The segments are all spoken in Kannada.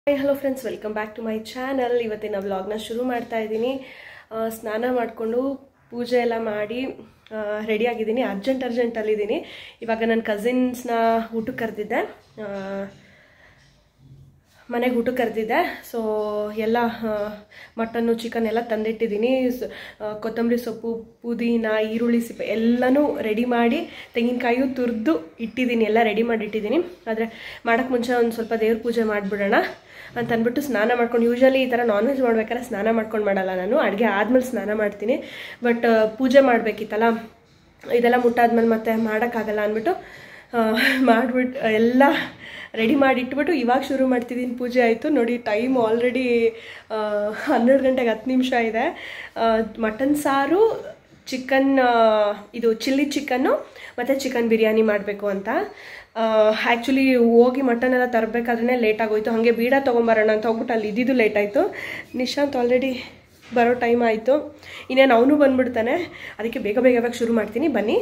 Hi hello friends welcome back to my channel ಇವತ್ತಿನ ವ್ಲಾಗ್ನ ಶುರು ಮಾಡ್ತಾ ಇದ್ದೀನಿ ಆ, ಸ್ನಾನ ಮಾಡಿಕೊಂಡು ಪೂಜೆ ಎಲ್ಲ ಮಾಡಿ ರೆಡಿ ಆಗಿದ್ದೀನಿ ಅರ್ಜೆಂಟ್ ಅರ್ಜೆಂಟಲ್ಲಿದ್ದೀನಿ ಇವಾಗ ನನ್ನ ಕಸಿನ್ಸ್ನ ಊಟಕ್ಕೆ ಕರೆದಿದ್ದೆ ಮನೆಗೆ ಊಟಕ್ಕೆ ಕರೆದಿದ್ದೆ ಸೊ ಎಲ್ಲ ಮಟನ್ನು ಚಿಕನ್ ಎಲ್ಲ ತಂದಿಟ್ಟಿದ್ದೀನಿ ಸ್- ಆ, ಕೊತ್ತಂಬರಿ ಸೊಪ್ಪು ಪುದೀನ ಈರುಳ್ಳಿ ಸಿಪ್ಪೆ ಎಲ್ಲನೂ ರೆಡಿ ಮಾಡಿ ತೆಂಗಿನಕಾಯಿಯು ತುರಿದು ಇಟ್ಟಿದ್ದೀನಿ ಎಲ್ಲ ರೆಡಿ ಮಾಡಿ ಇಟ್ಟಿದ್ದೀನಿ ಆದರೆ ಮಾಡೋಕ್ಕೆ ಮುಂಚೆ ಒಂದು ಸ್ವಲ್ಪ ದೇವ್ರ ಪೂಜೆ ಮಾಡಿಬಿಡೋಣ ಅಂತ ಅಂದ್ಬಿಟ್ಟು ಸ್ನಾನ ಮಾಡ್ಕೊಂಡು ಯೂಶಲಿ ಈ ಥರ ನಾನ್ ವೆಜ್ ಮಾಡ್ಬೇಕಾದ್ರೆ ಸ್ನಾನ ಮಾಡ್ಕೊಂಡು ಮಾಡಲ್ಲ ನಾನು ಅಡುಗೆ ಆದಮೇಲೆ ಸ್ನಾನ ಮಾಡ್ತೀನಿ ಬಟ್ ಪೂಜೆ ಮಾಡಬೇಕಿತ್ತಲ್ಲ ಇದೆಲ್ಲ ಮುಟ್ಟಾದ್ಮೇಲೆ ಮತ್ತೆ ಮಾಡೋಕ್ಕಾಗಲ್ಲ ಅಂದ್ಬಿಟ್ಟು ಮಾಡಿಬಿಟ್ಟು ಎಲ್ಲ ರೆಡಿ ಮಾಡಿ ಇಟ್ಬಿಟ್ಟು ಇವಾಗ ಶುರು ಮಾಡ್ತಿದ್ದೀನಿ ಪೂಜೆ ಆಯಿತು ನೋಡಿ ಟೈಮ್ ಆಲ್ರೆಡಿ ಹನ್ನೆರಡು ಗಂಟೆಗೆ ಹತ್ತು ನಿಮಿಷ ಇದೆ ಮಟನ್ ಸಾರು ಚಿಕನ್ ಇದು ಚಿಲ್ಲಿ ಚಿಕನ್ನು ಮತ್ತು ಚಿಕನ್ ಬಿರಿಯಾನಿ ಮಾಡಬೇಕು ಅಂತ ಆ್ಯಕ್ಚುಲಿ ಹೋಗಿ ಮಟನ್ ಎಲ್ಲ ತರಬೇಕಾದ್ರೆ ಲೇಟ್ ಆಗೋಯ್ತು ಹಾಗೆ ಬೀಡ ತೊಗೊಂಬರೋಣ ಅಂತ ಹೋಗ್ಬಿಟ್ಟು ಅಲ್ಲಿ ಇದ್ದಿದ್ದು ಲೇಟ್ ಆಯಿತು ನಿಶಾಂತ್ ಆಲ್ರೆಡಿ ಬರೋ ಟೈಮ್ ಆಯಿತು ಇನ್ನೇನು ಅವನು ಬಂದ್ಬಿಡ್ತಾನೆ ಅದಕ್ಕೆ ಬೇಗ ಬೇಗ ಇವಾಗ ಶುರು ಮಾಡ್ತೀನಿ ಬನ್ನಿ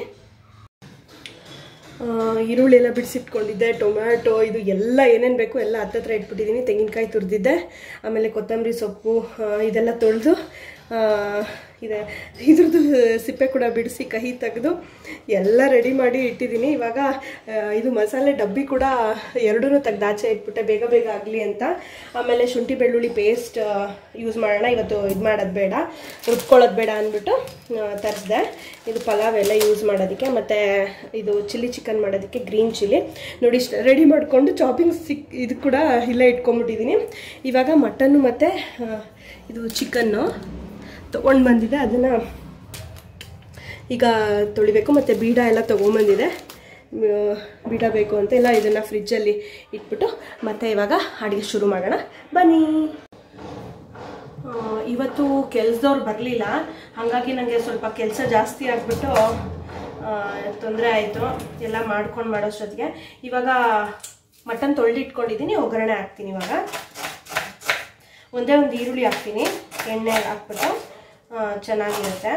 ಆ, ಈರುಳ್ಳಿ ಎಲ್ಲ ಬಿಡಿಸಿಟ್ಕೊಂಡಿದ್ದೆ ಟೊಮ್ಯಾಟೊ ಇದು ಎಲ್ಲ ಏನೇನು ಬೇಕು ಎಲ್ಲ ಹತ್ತತ್ರ ಇಟ್ಬಿಟ್ಟಿದ್ದೀನಿ ತೆಂಗಿನಕಾಯಿ ತುರಿದಿದ್ದೆ ಆಮೇಲೆ ಕೊತ್ತಂಬರಿ ಸೊಪ್ಪು ಆ, ಇದೆಲ್ಲ ತೊಳೆದು ಇದೆ ಇದ್ರದ್ದು ಸಿಪ್ಪೆ ಕೂಡ ಬಿಡಿಸಿ ಕಹಿ ತೆಗೆದು ಎಲ್ಲ ರೆಡಿ ಮಾಡಿ ಇಟ್ಟಿದ್ದೀನಿ ಇವಾಗ ಆ, ಇದು ಮಸಾಲೆ ಡಬ್ಬಿ ಕೂಡ ಎರಡೂ ತೆಗ್ದು ಆಚೆ ಇಟ್ಬಿಟ್ಟೆ ಬೇಗ ಬೇಗ ಆಗಲಿ ಅಂತ ಆಮೇಲೆ ಶುಂಠಿ ಬೆಳ್ಳುಳ್ಳಿ ಪೇಸ್ಟ್ ಯೂಸ್ ಮಾಡೋಣ ಇವತ್ತು ಇದು ಮಾಡೋದು ಬೇಡ ರುಬ್ಕೊಳ್ಳೋದು ಬೇಡ ಅಂದ್ಬಿಟ್ಟು ತರಿಸ್ದೆ ಇದು ಪಲಾವ್ ಎಲ್ಲ ಯೂಸ್ ಮಾಡೋದಕ್ಕೆ ಮತ್ತು ಇದು ಚಿಲ್ಲಿ ಚಿಕನ್ ಮಾಡೋದಕ್ಕೆ ಗ್ರೀನ್ ಚಿಲ್ಲಿ ನೋಡಿ ಇಷ್ಟು ರೆಡಿ ಮಾಡಿಕೊಂಡು ಚಾಪಿಂಗ್ ಸಿಕ್ ಇದು ಕೂಡ ಇಲ್ಲೇ ಇಟ್ಕೊಂಡ್ಬಿಟ್ಟಿದ್ದೀನಿ ಇವಾಗ ಮಟನ್ನು ಮತ್ತು ಇದು ಚಿಕನ್ನು ತೊಗೊಂಡು ಬಂದಿದೆ ಅದನ್ನು ಈಗ ತೊಳಿಬೇಕು ಮತ್ತು ಬೀಡ ಎಲ್ಲ ತೊಗೊಂಬಂದಿದೆ ಮ್, ಬೀಡ ಬೇಕು ಅಂತ ಎಲ್ಲ ಇದನ್ನು ಫ್ರಿಜ್ಜಲ್ಲಿ ಇಟ್ಬಿಟ್ಟು ಮತ್ತೆ ಇವಾಗ ಅಡುಗೆ ಶುರು ಮಾಡೋಣ ಬನ್ನಿ ಆ, ಇವತ್ತು ಕೆಲ್ಸದವ್ರು ಬರಲಿಲ್ಲ ಹಾಗಾಗಿ ನನಗೆ ಸ್ವಲ್ಪ ಕೆಲಸ ಜಾಸ್ತಿ ಆಗಿಬಿಟ್ಟು ತೊಂದರೆ ಆಯಿತು ಎಲ್ಲ ಮಾಡ್ಕೊಂಡು ಮಾಡೋಷ್ಟೊತ್ತಿಗೆ ಇವಾಗ ಮಟನ್ ತೊಳೆದಿಟ್ಕೊಂಡಿದ್ದೀನಿ ಒಗ್ಗರಣೆ ಹಾಕ್ತೀನಿ ಇವಾಗ ಒಂದೇ ಒಂದು ಈರುಳ್ಳಿ ಹಾಕ್ತೀನಿ ಎಣ್ಣೆ ಹಾಕ್ಬಿಟ್ಟು ಆ, ಚೆನ್ನಾಗಿರುತ್ತೆ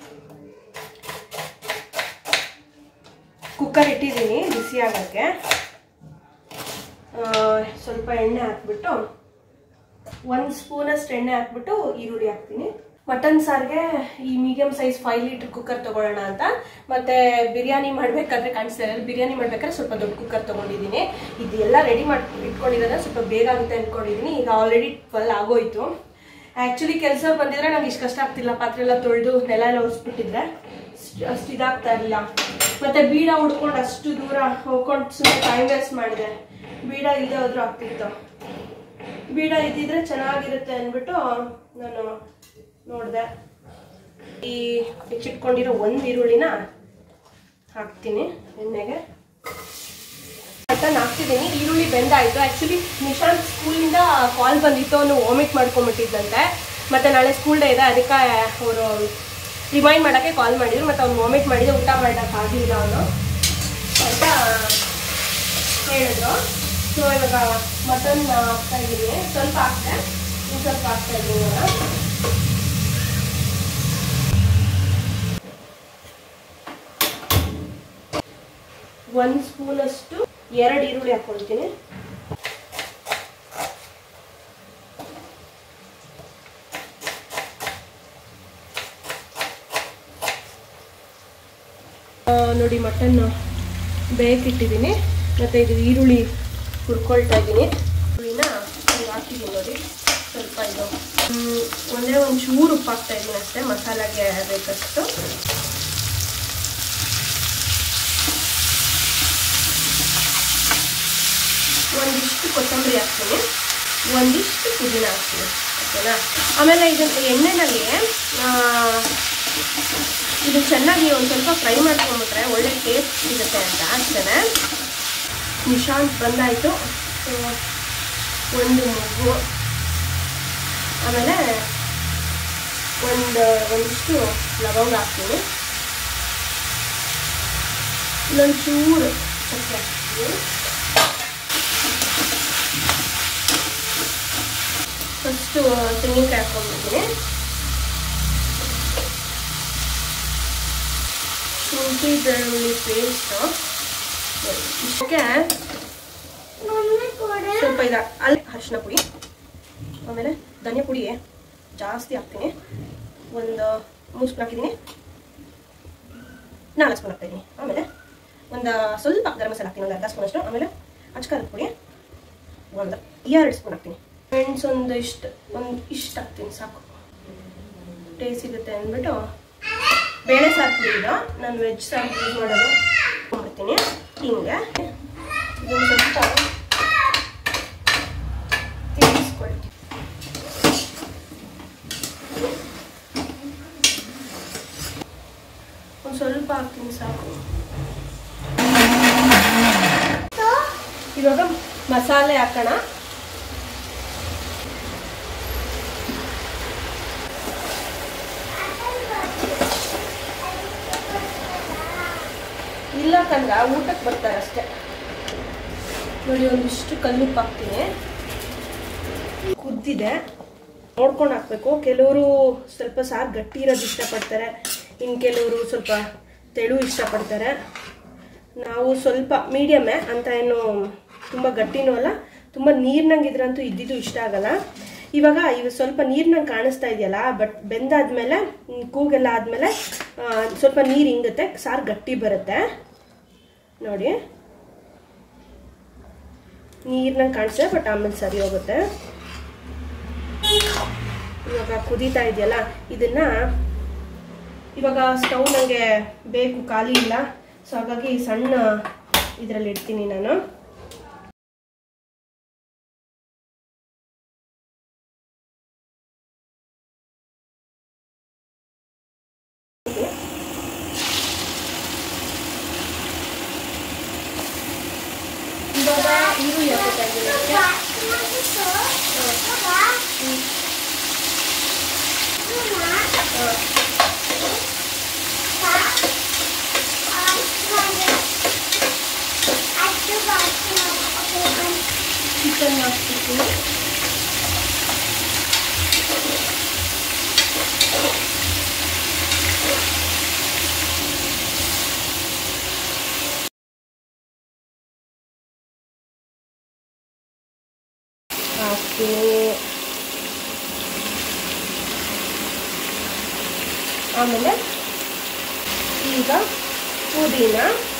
ಕುಕ್ಕರ್ ಇಟ್ಟಿದ್ದೀನಿ ಬಿಸಿ ಆಗೋಕ್ಕೆ ಆ, ಸ್ವಲ್ಪ ಎಣ್ಣೆ ಹಾಕ್ಬಿಟ್ಟು ಒಂದು ಸ್ಪೂನಷ್ಟು ಎಣ್ಣೆ ಹಾಕ್ಬಿಟ್ಟು ಈರುಳ್ಳಿ ಹಾಕ್ತೀನಿ ಮಟನ್ ಸಾರಿಗೆ ಈ medium size five litre cooker ತಗೊಳ್ಳೋಣ ಅಂತ ಮತ್ತೆ ಬಿರಿಯಾನಿ ಮಾಡಬೇಕಾದ್ರೆ ಕಾಣಿಸ್ತಾ ಇಲ್ಲ ಬಿರಿಯಾನಿ ಮಾಡ್ಬೇಕಾದ್ರೆ ಸ್ವಲ್ಪ ದೊಡ್ಡ ಕುಕ್ಕರ್ ತಗೊಂಡಿದ್ದೀನಿ ಇದೆಲ್ಲ ರೆಡಿ ಮಾಡಿ ಇಟ್ಕೊಂಡಿರೋದ್ರೆ ಸ್ವಲ್ಪ ಬೇಗ ಆಗುತ್ತೆ ಅಂದ್ಕೊಂಡಿದ್ದೀನಿ ಈಗ ಆಲ್ರೆಡಿ ಟ್ವೆಲ್ ಆಗೋಯ್ತು ಆ್ಯಕ್ಚುಲಿ ಕೆಲಸ ಬಂದಿದ್ರೆ ನಂಗೆ ಇಷ್ಟು ಕಷ್ಟ ಆಗ್ತಿಲ್ಲ ಪಾತ್ರೆ ಎಲ್ಲ ತೊಳೆದು ನೆಲ ಎಲ್ಲ ಒರೆಸ್ಬಿಟ್ಟಿದ್ರೆ ಅಷ್ಟು ಇದಾಗ್ತಾ ಇರಲಿಲ್ಲ ಮತ್ತೆ ಬೀಡ ಉಡ್ಕೊಂಡು ಅಷ್ಟು ದೂರ ಹೋಗ್ಕೊಂಡು ಸುಮ್ಮನೆ ಟೈಮ್ ವೇಸ್ಟ್ ಮಾಡಿದೆ ಬೀಡ ಇಲ್ಲದೆ ಹೋದ್ರೂ ಆಗ್ತಿತ್ತು ಬೀಡ ಇದ್ದಿದ್ರೆ ಚೆನ್ನಾಗಿರುತ್ತೆ ಅಂದ್ಬಿಟ್ಟು ನಾನು ನೋಡಿದೆ ಈ ಹೆಚ್ಚಿಟ್ಕೊಂಡಿರೋ ಒಂದು ಈರುಳ್ಳಿನ ಹಾಕ್ತೀನಿ ಎಣ್ಣೆಗೆ ಮಟನ್ ಹಾಕ್ತಿದ್ದೀನಿ ಈರುಳ್ಳಿ ಬೆಂದಾಯಿತು ಆ್ಯಕ್ಚುಲಿ ನಿಶಾಂತ್ ಸ್ಕೂಲಿಂದ ಕಾಲ್ ಬಂದಿತ್ತು ಅವನು ವಾಮಿಟ್ ಮಾಡ್ಕೊಂಬಿಟ್ಟಿದ್ದಂತೆ ಮತ್ತು ನಾಳೆ ಸ್ಕೂಲ್ ಡೇ ಇದೆ ಅದಕ್ಕೆ ಅವರು ರಿಮೈಂಡ್ ಮಾಡೋಕ್ಕೆ ಕಾಲ್ ಮಾಡಿದ್ರು ಮತ್ತು ಅವ್ನು ವಾಮಿಟ್ ಮಾಡಿದ್ರೆ ಊಟ ಮಾಡೋಕ್ಕಾಗಲಿಲ್ಲ ಅವನು ಅಂತ ಹೇಳಿದ್ರು ಸೊ ಇವಾಗ ಮಟನ್ ಹಾಕ್ತಾ ಇದ್ದೀನಿ ಸ್ವಲ್ಪ ಹಾಕ್ತೆ ಇನ್ನು ಸ್ವಲ್ಪ ಹಾಕ್ತಾ ಇದ್ದೀನಿ ಇವಾಗ ಒಂದು ಸ್ಪೂನಷ್ಟು ಎರಡು ಈರುಳ್ಳಿ ಹಾಕ್ಕೊಳ್ತೀನಿ ಆ, ನೋಡಿ ಮಟನ್ ಬೇಯಕ್ಕಿಟ್ಟಿದ್ದೀನಿ ಮತ್ತು ಇದು ಈರುಳ್ಳಿ ಹುರ್ಕೊಳ್ತಾ ಇದ್ದೀನಿ ಈರುಳ್ಳಿನ ಹಿಂಗೆ ಹಾಕಿದ್ದೀನಿ ನೋಡಿ ಸ್ವಲ್ಪ ಇದು ಹ್ಮ್, ಒಂದೇ ಒಂದು ಚೂರು ಉಪ್ಪು ಹಾಕ್ತಾ ಇದ್ದೀನಿ ಅಷ್ಟೇ ಮಸಾಲೆಗೆ ಬೇಕಷ್ಟು ಒಂದಿಷ್ಟು ಕೊತ್ತಂಬರಿ ಹಾಕ್ತೀನಿ ಒಂದಿಷ್ಟು ಪುದೀನ ಹಾಕ್ತೀನಿ ಓಕೆನಾ ಆಮೇಲೆ ಇದನ್ನು ಎಣ್ಣೆನಲ್ಲಿ ಆ, ಇದು ಚೆನ್ನಾಗಿ ಒಂದು ಸ್ವಲ್ಪ ಫ್ರೈ ಮಾಡ್ಕೊಂಬಿಟ್ರೆ ಒಳ್ಳೆ ಟೇಸ್ಟ್ ಸಿಗುತ್ತೆ ಅಂತ ಅಷ್ಟೇ ನಿಶಾಂತ್ ಬಂದಾಯಿತು ಸೊ ಒಂದು ಮಗು ಆಮೇಲೆ ಒಂದು ಒಂದಿಷ್ಟು ಲವಂಗ ಹಾಕ್ತೀನಿ ಇಲ್ಲೊಂದು ಚೂರು ಸಕ್ಕರೆ ಹಾಕ್ತೀನಿ ಫಸ್ಟು ತೆಂಗಿನಕಾಯಿ ಹಾಕ್ಕೊಂಡ್ಬಿಡ್ತೀನಿ ಶುಂಠಿ ಬೆಳ್ಳುಳ್ಳಿ ಪೇಸ್ಟು ಇಷ್ಟಕ್ಕೆ ಸ್ವಲ್ಪ ಇದ ಅಲ್ಲಿ ಅರಿಶಿನ ಪುಡಿ ಆಮೇಲೆ ಧನಿಯಾ ಪುಡಿ ಜಾಸ್ತಿ ಹಾಕ್ತೀನಿ ಒಂದು ಮೂರು ಸ್ಪೂನ್ ಹಾಕಿದ್ದೀನಿ ನಾಲ್ಕು ಸ್ಪೂನ್ ಹಾಕ್ತಾಯಿದ್ದೀನಿ ಆಮೇಲೆ ಒಂದು ಸ್ವಲ್ಪ ಗರಂ ಮಸಾಲ ಹಾಕ್ತೀನಿ ಒಂದು ಅರ್ಧ ಸ್ಪೂನ್ ಅಷ್ಟು ಆಮೇಲೆ ಅಚ್ಕಾರದ ಪುಡಿ ಒಂದು ಎರಡು ಸ್ಪೂನ್ ಹಾಕ್ತೀನಿ ಮೆಣಸು ಒಂದು ಇಷ್ಟು ಒಂದು ಇಷ್ಟು ಹಾಕ್ತೀನಿ ಸಾಕು ಟೇಸ್ಟ್ ಸಿಗುತ್ತೆ ಅಂದ್ಬಿಟ್ಟು ಬೇಳೆ ಸಾರು ಪುಡಿ ಇದು ನಾನು ವೆಜ್ ಸಾರು ಯೂಸ್ ಮಾಡೋದು ಮಾಡ್ತೀನಿ ಹಿಂಗೆ ಇದೊಂದು ಸ್ವಲ್ಪ ತಿನ್ನಿಸ್ಕೊಳ್ತೀನಿ ಒಂದು ಸ್ವಲ್ಪ ಹಾಕ್ತೀನಿ ಸಾಕು ಇವಾಗ ಮಸಾಲೆ ಹಾಕೋಣ ಇಲ್ಲ ಕಂದ್ರ ಊಟಕ್ಕೆ ಬರ್ತಾರೆ ಅಷ್ಟೇ ನೋಡಿ ಒಂದಿಷ್ಟು ಕಲ್ಲುಪ್ಪು ಹಾಕ್ತೀನಿ ಕುದ್ದಿದೆ ನೋಡ್ಕೊಂಡು ಹಾಕ್ಬೇಕು ಕೆಲವರು ಸ್ವಲ್ಪ ಸಾರು ಗಟ್ಟಿ ಇರೋದು ಇಷ್ಟಪಡ್ತಾರೆ ಇನ್ನು ಕೆಲವರು ಸ್ವಲ್ಪ ತೆಳು ಇಷ್ಟಪಡ್ತಾರೆ ನಾವು ಸ್ವಲ್ಪ ಮೀಡಿಯಮ್ಮೇ ಅಂತ ಏನು ತುಂಬ ಗಟ್ಟಿನೂ ಅಲ್ಲ ತುಂಬ ನೀರ್ನಂಗಿದ್ರಂತೂ ಇದ್ದಿದ್ದು ಇಷ್ಟ ಆಗಲ್ಲ ಇವಾಗ ಇವ ಸ್ವಲ್ಪ ನೀರ್ನಂಗೆ ಕಾಣಿಸ್ತಾ ಇದೆಯಲ್ಲ ಬಟ್ ಬೆಂದಾದ್ಮೇಲೆ ಹ್ಮ್, ಕೂಗೆಲ್ಲ ಆದಮೇಲೆ ಸ್ವಲ್ಪ ನೀರು ಹಿಂಗುತ್ತೆ ಸಾರು ಗಟ್ಟಿ ಬರುತ್ತೆ ನೋಡಿ ನೀರ್ನಂಗೆ ಕಾಣಿಸ್ತದೆ ಬಟ್ ಆಮೇಲೆ ಸರಿ ಹೋಗುತ್ತೆ ಇವಾಗ ಕುದೀತಾ ಇದೆಯಲ್ಲ ಇದನ್ನ ಇವಾಗ ಸ್ಟವ್ ನನಗೆ ಬೇಕು ಖಾಲಿ ಇಲ್ಲ ಸೊ ಹಾಗಾಗಿ ಸಣ್ಣ ಇದರಲ್ಲಿ ಇಡ್ತೀನಿ ನಾನು ಇವಾಗ ಈರುಳ್ಳಿ ಹಾಕೋತಾ ಇದ್ದೀನಿ ಅದಕ್ಕೆ. ಚಿಕನ್ ಹಾಕ್ಬಿಡ್ತೀನಿ ಹಾಕ್ತೀನಿ ಆಮೇಲೆ ಈಗ ಪುದೀನ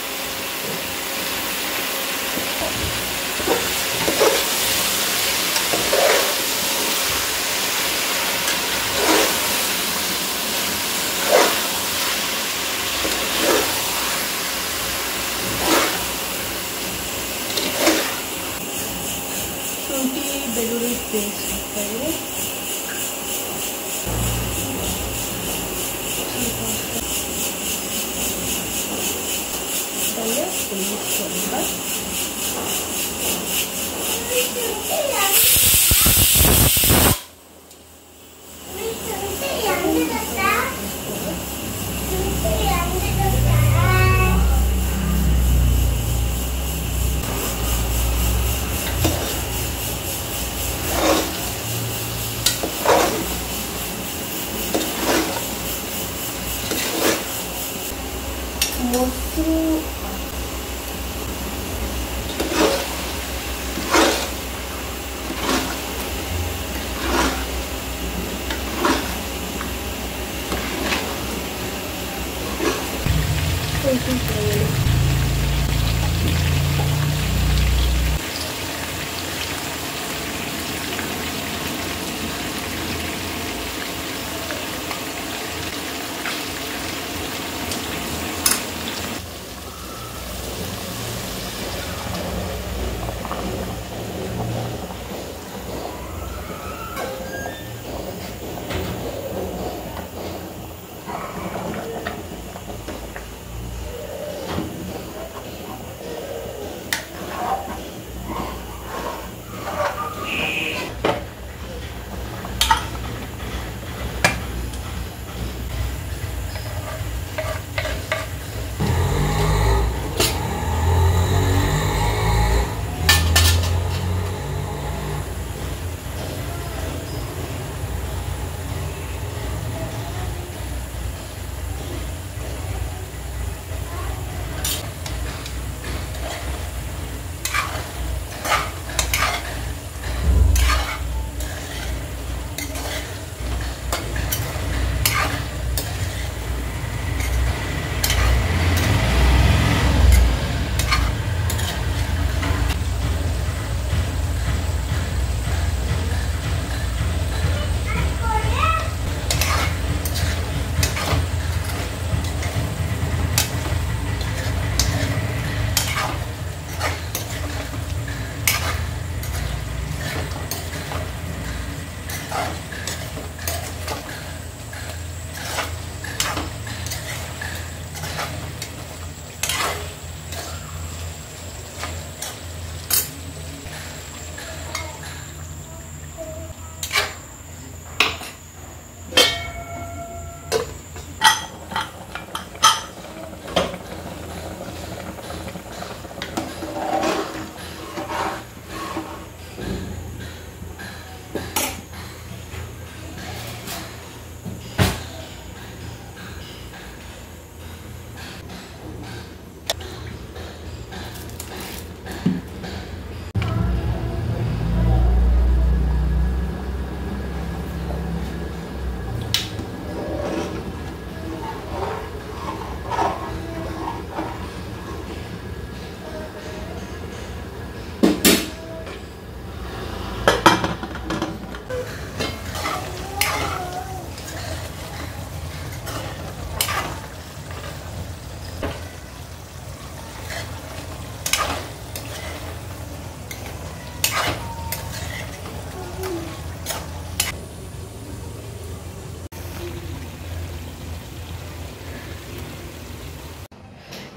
ಶುಂಠಿ ಬೆಳ್ಳುಳ್ಳಿ ಪೇಸ್ಟ್ ಹಾಕ್ತಾಯಿದ್ದೀನಿ ಆಮೇಲೆ ಹುಳಿ ಸ್ವಲ್ಪ ಮೊಸರು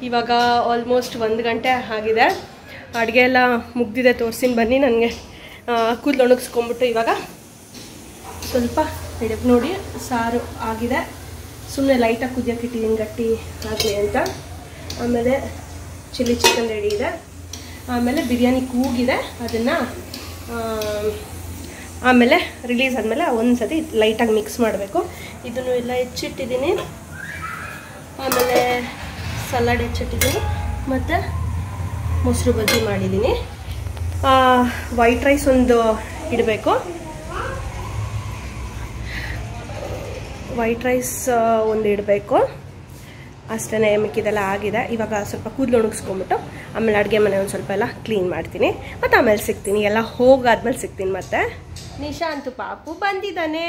ಇವಾಗ ಆಲ್ಮೋಸ್ಟ್ ಒಂದು ಗಂಟೆ ಆಗಿದೆ ಅಡುಗೆ ಎಲ್ಲ ಮುಗ್ದಿದೆ ತೋರಿಸ್ತೀನಿ ಬನ್ನಿ ನನಗೆ ಕೂದಲು ಒಣಗಿಸ್ಕೊಂಬಿಟ್ಟು ಇವಾಗ ಸ್ವಲ್ಪ ಹಿಡಿದು ನೋಡಿ ಸಾರು ಆಗಿದೆ ಸುಮ್ಮನೆ ಲೈಟಾಗಿ ಕುದಿಯೋಕೆ ಇಟ್ಟಿದ್ದೀನಿ ಗಟ್ಟಿ ಆಗಲಿ ಅಂತ ಆಮೇಲೆ ಚಿಲ್ಲಿ ಚಿಕನ್ ರೆಡಿ ಇದೆ ಆಮೇಲೆ ಬಿರಿಯಾನಿ ಕೂಗಿದೆ ಅದನ್ನು ಆಮೇಲೆ ರಿಲೀಸ್ ಆದಮೇಲೆ ಒಂದು ಸತಿ ಲೈಟಾಗಿ ಮಿಕ್ಸ್ ಮಾಡಬೇಕು ಇದನ್ನು ಎಲ್ಲ ಹೆಚ್ಚಿಟ್ಟಿದ್ದೀನಿ ಆಮೇಲೆ ಸಲಾಡ್ ಹೆಚ್ಚಿಟ್ಟಿದ್ದೀನಿ ಮತ್ತು ಮೊಸರು ಬಜ್ಜಿ ಮಾಡಿದ್ದೀನಿ ವೈಟ್ ರೈಸ್ ಒಂದು ಇಡಬೇಕು ವೈಟ್ ರೈಸ್ ಒಂದು ಇಡಬೇಕು ಅಷ್ಟೇ ಮಿಕ್ಕಿದೆಲ್ಲ ಆಗಿದೆ ಇವಾಗ ಸ್ವಲ್ಪ ಕೂದಲು ಒಣಗಿಸ್ಕೊಂಬಿಟ್ಟು ಆಮೇಲೆ ಅಡುಗೆ ಮನೆ ಒಂದು ಸ್ವಲ್ಪ ಎಲ್ಲ ಕ್ಲೀನ್ ಮಾಡ್ತೀನಿ ಮತ್ತು ಆಮೇಲೆ ಸಿಗ್ತೀನಿ ಎಲ್ಲ ಹೋಗಾದ್ಮೇಲೆ ಸಿಗ್ತೀನಿ ಮತ್ತೆ ನಿಶಾಂತು ಪಾಪು ಬಂದಿದ್ದಾನೆ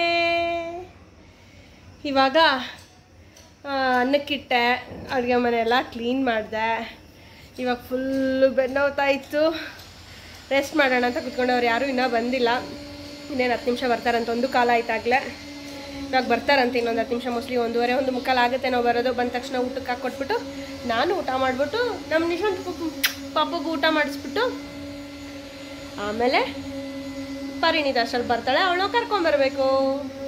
ಇವಾಗ ಆ, ಅನ್ನಕ್ಕಿಟ್ಟೆ ಅಡುಗೆ ಮನೆ ಎಲ್ಲ ಕ್ಲೀನ್ ಮಾಡಿದೆ ಇವಾಗ ಫುಲ್ಲು ಬೆನ್ನೋತಾ ಇತ್ತು ರೆಸ್ಟ್ ಮಾಡೋಣ ಅಂತ ಕುತ್ಕೊಂಡವ್ರು ಯಾರೂ ಇನ್ನೂ ಬಂದಿಲ್ಲ ಇನ್ನೇನು ಹತ್ತು ನಿಮಿಷ ಬರ್ತಾರಂತ ಒಂದು ಕಾಲ ಆಯ್ತಾಗಲೇ ಇವಾಗ ಬರ್ತಾರಂತೆ ಇನ್ನೊಂದು ಹತ್ತು ನಿಮಿಷ ಮೋಸ್ಟ್ಲಿ ಒಂದೂವರೆ ಒಂದು ಮುಕ್ಕಾಲು ಆಗುತ್ತೆ ನಾವು ಬರೋದು ಬಂದ ತಕ್ಷಣ ಊಟಕ್ಕೆ ಹಾಕ್ಕೊಟ್ಬಿಟ್ಟು ನಾನು ಊಟ ಮಾಡಿಬಿಟ್ಟು ನಮ್ಮ ನಿಶಾಂತ್ ಪಾಪು ಪಾಪಗೂ ಊಟ ಮಾಡಿಸ್ಬಿಟ್ಟು ಆಮೇಲೆ ಪರಿಣಿತ ಅಷ್ಟಲ್ಲಿ ಬರ್ತಾಳೆ ಅವಳು ಕರ್ಕೊಂಬರ್ಬೇಕು